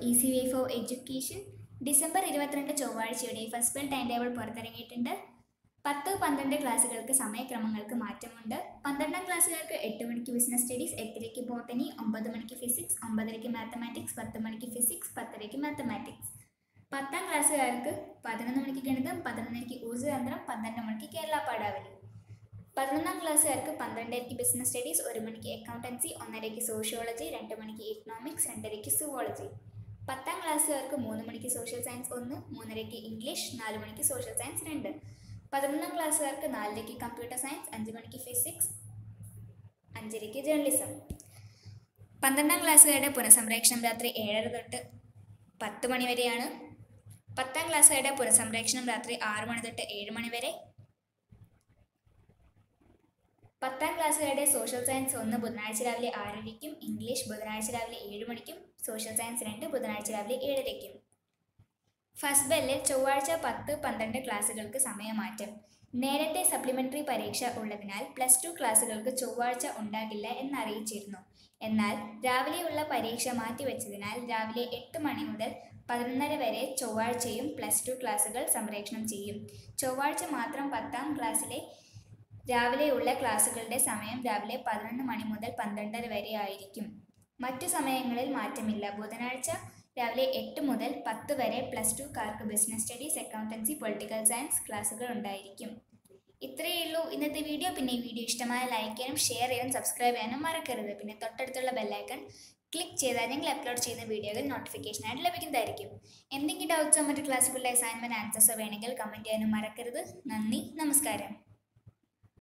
easy way for education December ഇരുപത്തിരണ്ട് ചൊവ്വാഴ്ചയുടെ first bell time table പുറത്തിറങ്ങിയിട്ടുണ്ട് പത്ത് പന്ത്രണ്ട് ക്ലാസ്സുകൾക്ക് സമയക്രമങ്ങൾക്ക് മാറ്റമുണ്ട് പന്ത്രണ്ടാം ക്ലാസ്സുകാർക്ക് എട്ട് മണിക്ക് ബിസിനസ് സ്റ്റഡീസ് എട്ടരയ്ക്ക് ബോട്ടനി ഒമ്പത് മണിക്ക് ഫിസിക്സ് ഒമ്പതരയ്ക്ക് മാത്തമാറ്റിക്സ് പത്ത് മണിക്ക് ഫിസിക്സ് പത്തരയ്ക്ക് മാത്തമാറ്റിക്സ് പത്താം ക്ലാസ്സുകാർക്ക് പതിനൊന്ന് മണിക്ക് ഗണിതം പതിനൊന്നരയ്ക്ക് ഊർജ്ജതന്ത്രം പന്ത്രണ്ട് മണിക്ക് കേരള പാഠാവലി പതിനൊന്നാം ക്ലാസ്സുകാർക്ക് പന്ത്രണ്ടരയ്ക്ക് ബിസിനസ് സ്റ്റഡീസ് ഒരു മണിക്ക് അക്കൗണ്ടൻസി ഒന്നരയ്ക്ക് സോഷ്യോളജി രണ്ട് മണിക്ക് ഇക്കണോമിക്സ് രണ്ടരയ്ക്ക് സുവോളജി പത്താം ക്ലാസ്സുകാർക്ക് മൂന്ന് മണിക്ക് സോഷ്യൽ സയൻസ് ഒന്ന് മൂന്നരയ്ക്ക് ഇംഗ്ലീഷ് നാല് മണിക്ക് സോഷ്യൽ സയൻസ് രണ്ട് പതിനൊന്നാം ക്ലാസ്സുകാർക്ക് നാലരയ്ക്ക് കമ്പ്യൂട്ടർ സയൻസ് അഞ്ച് മണിക്ക് ഫിസിക്സ് അഞ്ചരയ്ക്ക് ജേർണലിസം പന്ത്രണ്ടാം ക്ലാസ്സുകാരുടെ പുനഃസംപ്രേക്ഷണം രാത്രി ഏഴര തൊട്ട് പത്ത് മണി വരെയാണ് പത്താം ക്ലാസ്സുകാരുടെ പുനഃസംപ്രേക്ഷണം രാത്രി ആറ് മണി തൊട്ട് ഏഴ് മണി വരെ പത്താം ക്ലാസ്സുകാരുടെ സോഷ്യൽ സയൻസ് ഒന്ന് ബുധനാഴ്ച രാവിലെ ആറരയ്ക്കും ഇംഗ്ലീഷ് ബുധനാഴ്ച രാവിലെ ഏഴ് മണിക്കും സോഷ്യൽ സയൻസ് രണ്ട് ബുധനാഴ്ച രാവിലെ ഏഴരയ്ക്കും ഫസ്റ്റ് ബെല്ലിൽ ചൊവ്വാഴ്ച പത്ത് പന്ത്രണ്ട് ക്ലാസ്സുകൾക്ക് സമയമാറ്റം നേരത്തെ സപ്ലിമെൻ്ററി പരീക്ഷ ഉള്ളതിനാൽ പ്ലസ് ടു ക്ലാസ്സുകൾക്ക് ചൊവ്വാഴ്ച ഉണ്ടാകില്ല എന്നറിയിച്ചിരുന്നു എന്നാൽ രാവിലെയുള്ള പരീക്ഷ മാറ്റിവെച്ചതിനാൽ രാവിലെ എട്ട് മണി മുതൽ പതിനൊന്നര വരെ ചൊവ്വാഴ്ചയും പ്ലസ് ടു ക്ലാസ്സുകൾ സംപ്രേഷണം ചെയ്യും ചൊവ്വാഴ്ച മാത്രം പത്താം ക്ലാസ്സിലെ രാവിലെയുള്ള ക്ലാസ്സുകളുടെ സമയം രാവിലെ പതിനൊന്ന് മണി മുതൽ പന്ത്രണ്ടര വരെ ആയിരിക്കും മറ്റു സമയങ്ങളിൽ മാറ്റമില്ല ബുധനാഴ്ച രാവിലെ എട്ട് മുതൽ പത്ത് വരെ പ്ലസ് ടു കാർക്ക് business studies accountancy political science ക്ലാസ്സുകൾ ഉണ്ടായിരിക്കും ഇത്രയേ ഉള്ളൂ ഇന്നത്തെ വീഡിയോ പിന്നെ ഈ വീഡിയോ ഇഷ്ടമായ ലൈക്ക് ചെയ്യാനും ഷെയർ ചെയ്യാനും സബ്സ്ക്രൈബ് ചെയ്യാനും മറക്കരുത് പിന്നെ തൊട്ടടുത്തുള്ള ബെല്ലൈക്കൺ ക്ലിക്ക് ചെയ്താൽ ഞങ്ങൾ അപ്ലോഡ് ചെയ്യുന്ന വീഡിയോകൾ നോട്ടിഫിക്കേഷനായിട്ട് ലഭിക്കുന്നതായിരിക്കും എന്തെങ്കിലും ഡൗട്ട്സോ മറ്റു ക്ലാസ്സുകളുടെ അസൈൻമെൻറ്റ് ആൻസേഴ്സോ വേണമെങ്കിൽ കമൻറ്റ് ചെയ്യാനും മറക്കരുത് നന്ദി നമസ്കാരം